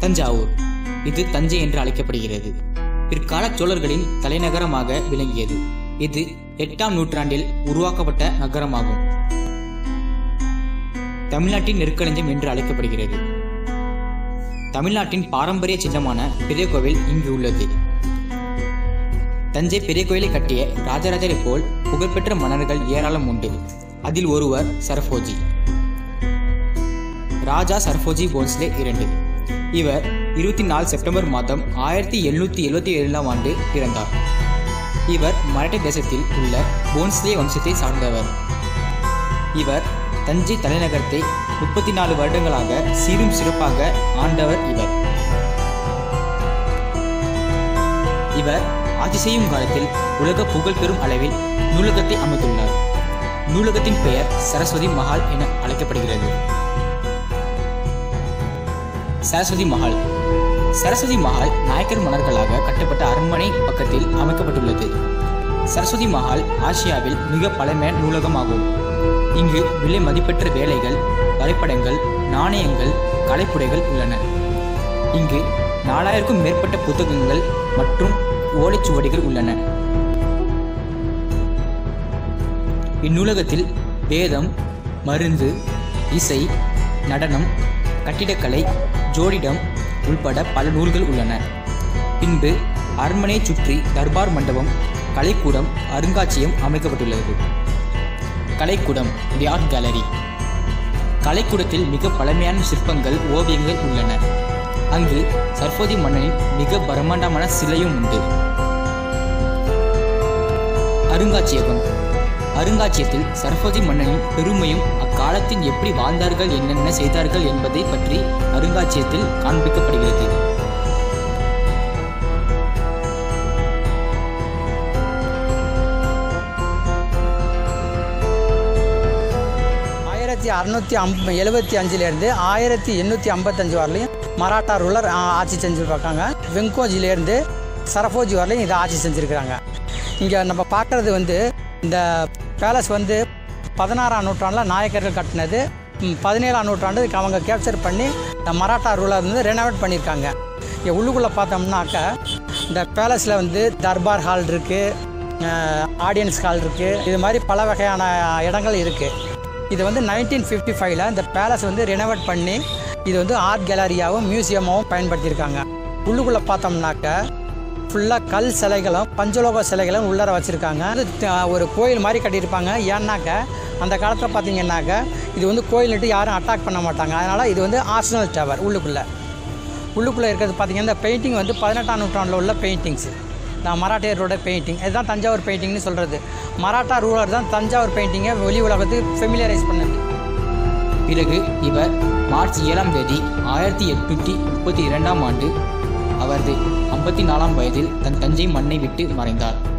தஞ்சாவூர் இது தஞ்சை என்று அழைக்கப்படுகிறது பிற்கால சோழர்களின் தலைநகரமாக விளங்கியது இது எட்டாம் நூற்றாண்டில் உருவாக்கப்பட்ட நகரமாகும் தமிழ்நாட்டின் நெற்களஞ்சியம் என்று அழைக்கப்படுகிறது தமிழ்நாட்டின் பாரம்பரிய சின்னமான பெரிய கோவில் இங்கு உள்ளது தஞ்சை பெரிய கோயிலை கட்டிய ராஜராஜரை போல் புகழ்பெற்ற மன்னர்கள் ஏராளம் உண்டு அதில் ஒருவர் சரபோஜி ராஜா சர்ஃபோஜி போன்ஸ்லே இரண்டு இவர் இருபத்தி நாலு செப்டம்பர் மாதம் ஆயிரத்தி எழுநூற்றி எழுபத்தி ஏழாம் ஆண்டு பிறந்தார் இவர் மராட்டிய தேசத்தில் உள்ள போன்ஸ்லே வம்சத்தை சார்ந்தவர் இவர் தஞ்சை தலைநகரத்தை முப்பத்தி நாலு வருடங்களாக சீரும் சிறப்பாக ஆண்டவர் இவர் இவர் ஆட்சி செய்யும் காலத்தில் உலக புகழ் பெறும் அளவில் நூலகத்தை அமைத்துள்ளார் நூலகத்தின் பெயர் சரஸ்வதி மஹால் என அழைக்கப்படுகிறது சரஸ்வதி மஹால் சரஸ்வதி மஹால் நாயக்கர் மன்னர்களாக கட்டப்பட்ட அரண்மனை பக்கத்தில் அமைக்கப்பட்டுள்ளது சரஸ்வதி மஹால் ஆசியாவில் மிக பழமையான நூலகமாகும் இங்கு விலை மதிப்பெற்ற வேலைகள் வரைபடங்கள் நாணயங்கள் கலைப்புடைகள் உள்ளன இங்கு நாலாயிரக்கும் மேற்பட்ட புத்தகங்கள் மற்றும் ஓலைச்சுவடிகள் உள்ளன இந்நூலகத்தில் வேதம் மருந்து இசை நடனம் கட்டிடக்கலை ஜோடிடம் உள்பட பல நூல்கள் உள்ளன பின்பு அரண்மனையைச் சுற்றி தர்பார் மண்டபம் கலைக்கூடம் அருங்காட்சியகம் அமைக்கப்பட்டுள்ளது கலைக்கூடம் தி ஆர்ட் கேலரி கலைக்கூடத்தில் மிக பழமையான சிற்பங்கள் ஓவியங்கள் உள்ளன அங்கு சர்போதி மன்னனின் மிக பிரம்மாண்டமான சிலையும் உண்டு அருங்காட்சியகம் அருங்காட்சியகத்தில் சரபோஜி மன்னனின் பெருமையும் அக்காலத்தில் எப்படி வாழ்ந்தார்கள் என்னென்ன செய்தார்கள் என்பதை பற்றி அருங்காட்சியகத்தில் காண்பிக்கப்படுகிறது ஆயிரத்தி அறநூற்றி அம் எழுபத்தி அஞ்சுலேருந்து ஆயிரத்தி எண்ணூற்றி ஐம்பத்தஞ்சு வரலையும் மராட்டா ரூலர் ஆ, ஆட்சி செஞ்சுருக்காங்க வெங்கோஜிலேருந்து சரபோஜி வரலையும் இதை ஆட்சி செஞ்சுருக்கிறாங்க இங்கே நம்ம பார்க்குறது வந்து இந்த பேலஸ் வந்து பதினாறாம் நூற்றாண்டில் நாயக்கர்கள் கட்டினது ம், பதினேழாம் நூற்றாண்டு அவங்க கேப்சர் பண்ணி இந்த மராட்டா ரூலர் வந்து ரெனோவேட் பண்ணியிருக்காங்க இங்கே உள்ளுக்குள்ளே பார்த்தோம்னாக்க இந்த பேலஸில் வந்து தர்பார் ஹால் இருக்குது ஆடியன்ஸ் ஹால் இருக்குது இது மாதிரி பல வகையான இடங்கள் இருக்குது இது வந்து நைன்டீன் ஃபிஃப்டி ஃபைவ்ல இந்த பேலஸ் வந்து ரெனோவேட் பண்ணி இது வந்து ஆர்ட் கேலரியாகவும் மியூசியமாகவும் பயன்படுத்தியிருக்காங்க உள்ளுக்குள்ளே பார்த்தோம்னாக்க ஃபுல்லாக கல் சிலைகளும் பஞ்சலோக சிலைகளும் உள்ளார வச்சுருக்காங்க அது த- ஒரு கோயில் மாதிரி கட்டியிருப்பாங்க ஏன்னாக்க அந்த காலத்தில் பார்த்தீங்கன்னாக்க இது வந்து கோயில்னுட்டு யாரும் அட்டாக் பண்ண மாட்டாங்க அதனால் இது வந்து ஆர்சனல் டவர் உள்ளுக்குள்ளே உள்ளுக்குள்ளே இருக்கிறது பார்த்தீங்கன்னா இந்த பெயிண்டிங் வந்து பதினெட்டாம் நூற்றாண்டில் உள்ள பெயிண்டிங்ஸ் நான் மராட்டியரோட பெயிண்டிங் இதுதான் தஞ்சாவூர் பெயிண்டிங்னு சொல்கிறது மராட்டா ரூலர் தான் தஞ்சாவூர் பெயிண்டிங்கை வெளி உலகத்துக்கு ஃபெமிலியரைஸ் பண்ணது பிறகு இவர் மார்ச் ஏழாம் தேதி ஆயிரத்தி எட்நூற்றி முப்பத்தி இரண்டாம் ஆண்டு அவரது ஐம்பத்தி நாலாம் வயதில் தன் தஞ்சை மண்ணை விட்டு மறைந்தார்